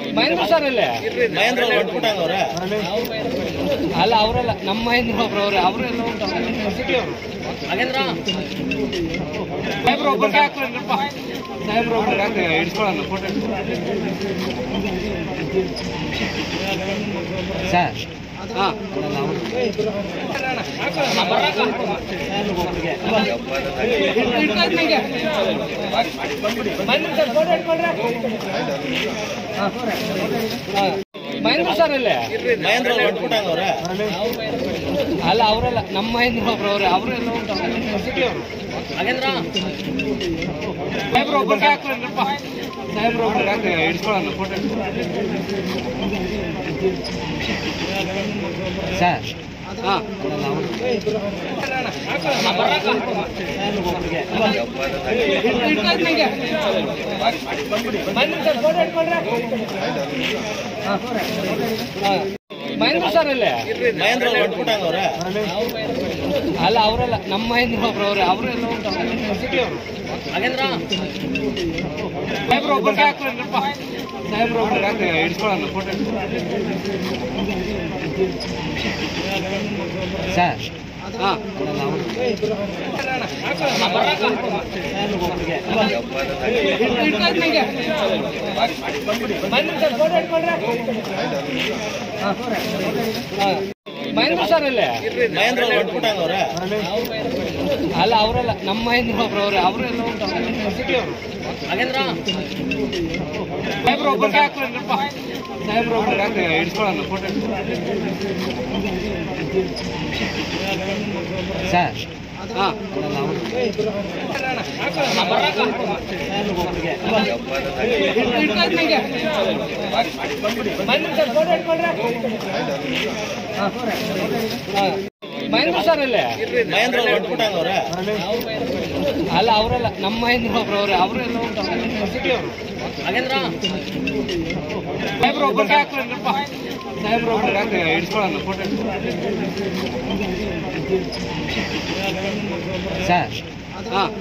Mahendra sir ಅಲ್ಲೇ ಮಹೇಂದ್ರ ಅವ್ರು ಹೊಟ್ಬಿಟ್ಟಂಗ ಅವ್ರ ಅಲ್ಲ ಅವರಲ್ಲ ನಮ್ಮ ಮಹೇಂದ್ರ ಒಬ್ರು ಅವ್ರೆ ಅವರೆಲ್ಲ ಉಂಟಲ್ಲ ಸಿಟಿ ಅವರು ನಾಗೇಂದ್ರ ಸಾಹೇಬ್ರು ಒಬ್ಬರಿಗೆ ಹಾಕ್ರಪ್ಪ ಸಾಹೇಬ್ರು ಒಬ್ಬರಿಗೆ ಹಾಕಿ ಇಡ್ಸ್ಕೊಳ್ಳೋಣ ಫೋಟೋ ಸರ್ ಹಾಂ ಮಹೇಂದ್ರ ಸರ್ ಅಲ್ಲೇ ಮಹೇಂದ್ರ ಅವ್ರು ಹೊಟ್ಬಿಟ್ಟಂಗ ಅವ್ರ ಅಲ್ಲ ಅವರಲ್ಲ ನಮ್ಮ ಮಹೇಂದ್ರ ಒಬ್ರು ಅವ್ರೆ ಅವರೆಲ್ಲ ಉಂಟಲ್ಲ ಸಿಟಿ ಅವರು ನಾಗೇಂದ್ರ ಸಾಹೇಬ್ರು ಒಬ್ಬರಿಗೆ ಹಾಕ್ರಪ್ಪ ಸಾಹೇಬ್ರು ಒಬ್ಬರಿಗೆ ಹಾಕಿ ಇಡ್ಸ್ಕೊಳ್ಳೋಣ ಫೋಟೋ ಸರ್ ಹಾಂ ಮಹೇಂದ್ರ ಸರ್ ಅಲ್ಲೇ ಮಹೇಂದ್ರ ಅವ್ರು ಹೊಟ್ಬಿಟ್ಟಂಗ ಅವ್ರ ಅಲ್ಲ ಅವರಲ್ಲ ನಮ್ಮ ಮಹೇಂದ್ರ ಒಬ್ರು ಅವ್ರೆ ಅವರೆಲ್ಲ ಉಂಟಲ್ಲ ಸಿಟಿ ಅವರು ನಾಗೇಂದ್ರ ಸಾಹೇಬ್ರು ಒಬ್ಬರಿಗೆ ಹಾಕ್ರಪ್ಪ ಸಾಹೇಬ್ರು ಒಬ್ಬರಿಗೆ ಹಾಕಿ ಇಡ್ಸ್ಕೊಳ್ಳೋಣ ಫೋಟೋ ಸರ್ ಹಾಂ ಮಹೇಂದ್ರ ಸರ್ ಅಲ್ಲೇ ಮಹೇಂದ್ರ ಅವ್ರು ಹೊಟ್ಬಿಟ್ಟಂಗ ಅವ್ರ ಅಲ್ಲ ಅವರಲ್ಲ ನಮ್ಮ ಮಹೇಂದ್ರ ಒಬ್ರು ಅವ್ರೆ ಅವರೆಲ್ಲ ಉಂಟಲ್ಲ ಸಿಟಿ ಅವರು ನಾಗೇಂದ್ರ ಸಾಹೇಬ್ರು ಒಬ್ಬರಿಗೆ ಹಾಕ್ರಪ್ಪ ಸಾಹೇಬ್ರು ಒಬ್ಬರಿಗೆ ಹಾಕಿ ಇಡ್ಸ್ಕೊಳ್ಳೋಣ ಫೋಟೋ ಸರ್ ಹಾಂ ಮಹೇಂದ್ರ ಸರ್ ಅಲ್ಲೇ ಮಹೇಂದ್ರ ಅವ್ರು ಹೊಟ್ಬಿಟ್ಟಂಗ ಅವ್ರ ಅಲ್ಲ ಅವರಲ್ಲ ನಮ್ಮ ಮಹೇಂದ್ರ ಒಬ್ರು ಅವ್ರೆ ಅವರೆಲ್ಲ ಉಂಟಲ್ಲ ಸಿಟಿ ಅವರು ನಾಗೇಂದ್ರ ಸಾಹೇಬ್ರು ಒಬ್ಬರಿಗೆ ಹಾಕ್ರಪ್ಪ ಸಾಹೇಬ್ರು ಒಬ್ಬರಿಗೆ ಹಾಕಿ ಇಡ್ಸ್ಕೊಳ್ಳೋಣ ಫೋಟೋ ಸರ್ ಹಾಂ